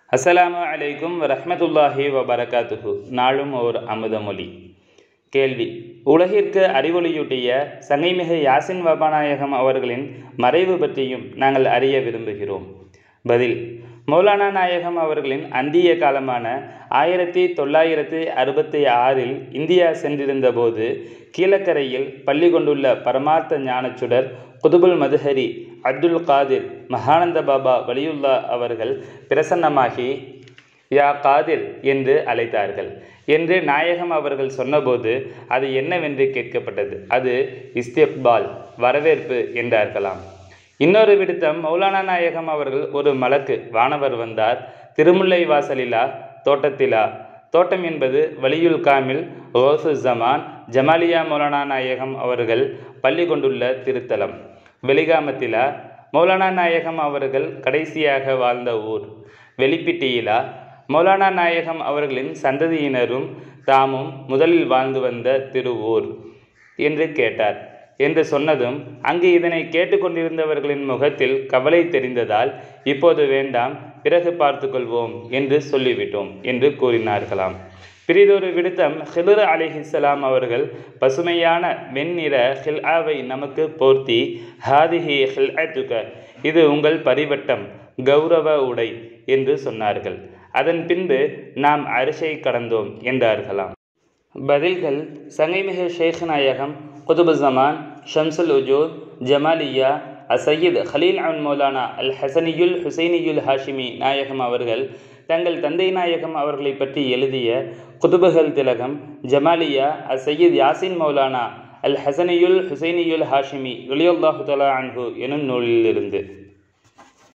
அஸ்ஸலாமு அலைக்கும் வரஹ்மத்துல்லாஹி வபரகாத்துஹு நாளும் ஓர் அமுதமொழி கேள்வி உலகிற்கு அறிவொளியூட்டிய சங்கைமிகு யாசின் வபாநாயகம் அவர்களின் மறைவு பற்றியும் நாங்கள் அறிய விரும்புகிறோம் பதில் மௌலானா நாயகம் அவர்களின் அந்திய காலமான ஆயிரத்தி தொள்ளாயிரத்தி அறுபத்தி ஆறில் இந்தியா சென்றிருந்தபோது கீழக்கரையில் பள்ளி கொண்டுள்ள பரமார்த்த ஞானச்சுடர் குதுபுல் மதுஹரி அப்துல் காதிர் மகானந்த பாபா வலியுல்லா அவர்கள் பிரசன்னமாகி யா காதிர் என்று அழைத்தார்கள் என்று நாயகம் அவர்கள் சொன்னபோது அது என்னவென்று கேட்கப்பட்டது அது இஸ்திக்பால் வரவேற்பு என்றார்களாம் இன்னொரு விடுத்தம் மௌலானா நாயகம் அவர்கள் ஒரு மலக்கு வானவர் வந்தார் திருமுல்லை வாசலிலா தோட்டத்திலா தோட்டம் என்பது வலியுல் காமில் ரோசு ஜமான் ஜமாலியா மௌலானா நாயகம் அவர்கள் பள்ளி கொண்டுள்ள திருத்தலம் வெளிகாமத்திலா மௌலானா நாயகம் அவர்கள் கடைசியாக வாழ்ந்த ஊர் வெளிப்பிட்டியிலா மௌலானா நாயகம் அவர்களின் சந்ததியினரும் தாமும் முதலில் வாழ்ந்து வந்த திருவூர் என்று கேட்டார் என்று சொன்னதும் அங்கு இதனை கேட்டுக்கொண்டிருந்தவர்களின் முகத்தில் கவலை தெரிந்ததால் இப்போது வேண்டாம் பிறகு பார்த்து கொள்வோம் என்று சொல்லிவிட்டோம் என்று கூறினார்களாம் பிரிதொரு விடுத்தம் ஹிலர் அலிஹிஸ்லாம் அவர்கள் பசுமையான வெண்ணிற ஹில்ஆவை நமக்கு போர்த்தி ஹாதிஹி ஹில்அத்துக இது உங்கள் பரிவட்டம் கௌரவ உடை என்று சொன்னார்கள் அதன் பின்பு நாம் அரிசை கடந்தோம் என்றார்களாம் பதில்கள் சங்கைமிகு ஷேக் நாயகம் குதுபு ஜமான் ஷம்சுல் உஜூத் ஜமாலியா அசையீத் ஹலீல் அன் மௌலானா அல் ஹசனியுல் ஹுசைனியுல் ஹாஷிமி நாயகம் அவர்கள் தங்கள் தந்தை நாயகம் அவர்களை பற்றி எழுதிய குதுபுகள் திலகம் ஜமாலியா அசையீத் யாசின் மௌலானா அல் ஹசனியுல் ஹுசைனியுல் ஹாஷிமி ஒலியுல்லாஹு தலா அன்ஹு எனும் நூலிலிருந்து